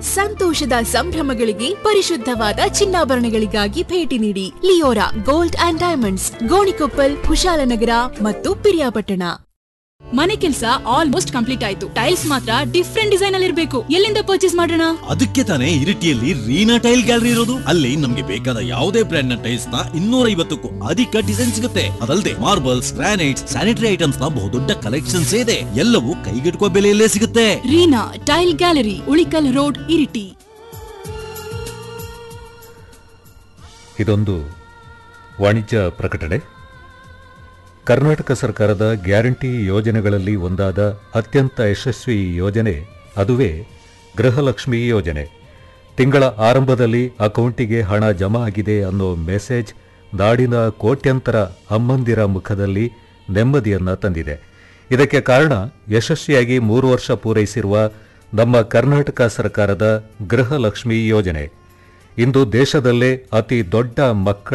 ಸಂತೋಷದ ಸಂಭ್ರಮಗಳಿಗೆ ಪರಿಶುದ್ಧವಾದ ಚಿನ್ನಾಭರಣಗಳಿಗಾಗಿ ಭೇಟಿ ನೀಡಿ Leora gold and diamonds Gonikoppal Kushalnagar ಮತ್ತು ಪಿರಿಯಾಪಟ್ಟಣ ಮನೆ ಕೆಲಸ ಆಲ್ಮೋಸ್ಟ್ ಕಂಪ್ಲೀಟ್ ಆಯ್ತು ಟೈಲ್ಸ್ ಮಾತ್ರ ಡಿಫ್ರೆಂಟ್ ಡಿಸೈನ್ ಅಲ್ಲಿ ಇರಬೇಕು ಎಲ್ಲಿಂದ ಪರ್ಚೇಸ್ ಮಾಡೋಣ ಅದಕ್ಕೆ ತಾನೇ ಇರಿಟಿಯಲ್ಲಿ ರೀನಾ ಟೈಲ್ ಗ್ಯಾಲರಿ ಇರೋದು ಅಲ್ಲಿ ನಮ್ಗೆ ಬೇಕಾದ ಯಾವುದೇ ಬ್ರ್ಯಾಂಡ್ ನ ಟೈಲ್ಸ್ ನ ಇನ್ನೂರ ಐವತ್ತಕ್ಕೂ ಅಧಿಕ ಡಿಸೈನ್ ಸಿಗುತ್ತೆ ಅದಲ್ಲದೆ ಮಾರ್ಬಲ್ಸ್ ಗ್ರಾನೈಟ್ಸ್ ಸ್ಯಾನಿಟರಿ ಐಟಮ್ಸ್ ನ ಬಹುದೊಡ್ಡ ಕಲೆಕ್ಷನ್ಸ್ ಇದೆ ಎಲ್ಲವೂ ಕೈಗೆಟುಕುವ ಬೆಲೆಯಲ್ಲೇ ಸಿಗುತ್ತೆ Reena tile gallery Ulikal road Iritty ಇದೊಂದು ವಾಣಿಜ್ಯ ಪ್ರಕಟಣೆ ಕರ್ನಾಟಕ ಸರ್ಕಾರದ ಗ್ಯಾರಂಟಿ ಯೋಜನೆಗಳಲ್ಲಿ ಒಂದಾದ ಅತ್ಯಂತ ಯಶಸ್ವಿ ಯೋಜನೆ ಅದುವೇ ಗೃಹಲಕ್ಷ್ಮಿ ಯೋಜನೆ ತಿಂಗಳ ಆರಂಭದಲ್ಲಿ ಅಕೌಂಟಿಗೆ ಹಣ ಜಮಾ ಆಗಿದೆ ಅನ್ನೋ ಮೆಸೇಜ್ ನಾಡಿನ ಕೋಟ್ಯಂತರ ಅಮ್ಮಂದಿರ ಮುಖದಲ್ಲಿ ನೆಮ್ಮದಿಯನ್ನ ತಂದಿದೆ ಇದಕ್ಕೆ ಕಾರಣ ಯಶಸ್ವಿಯಾಗಿ ಮೂರು ವರ್ಷ ಪೂರೈಸಿರುವ ನಮ್ಮ ಕರ್ನಾಟಕ ಸರ್ಕಾರದ ಗೃಹಲಕ್ಷ್ಮಿ ಯೋಜನೆ ಇಂದು ದೇಶದಲ್ಲೇ ಅತಿ ದೊಡ್ಡ ಮಕ್ಕಳ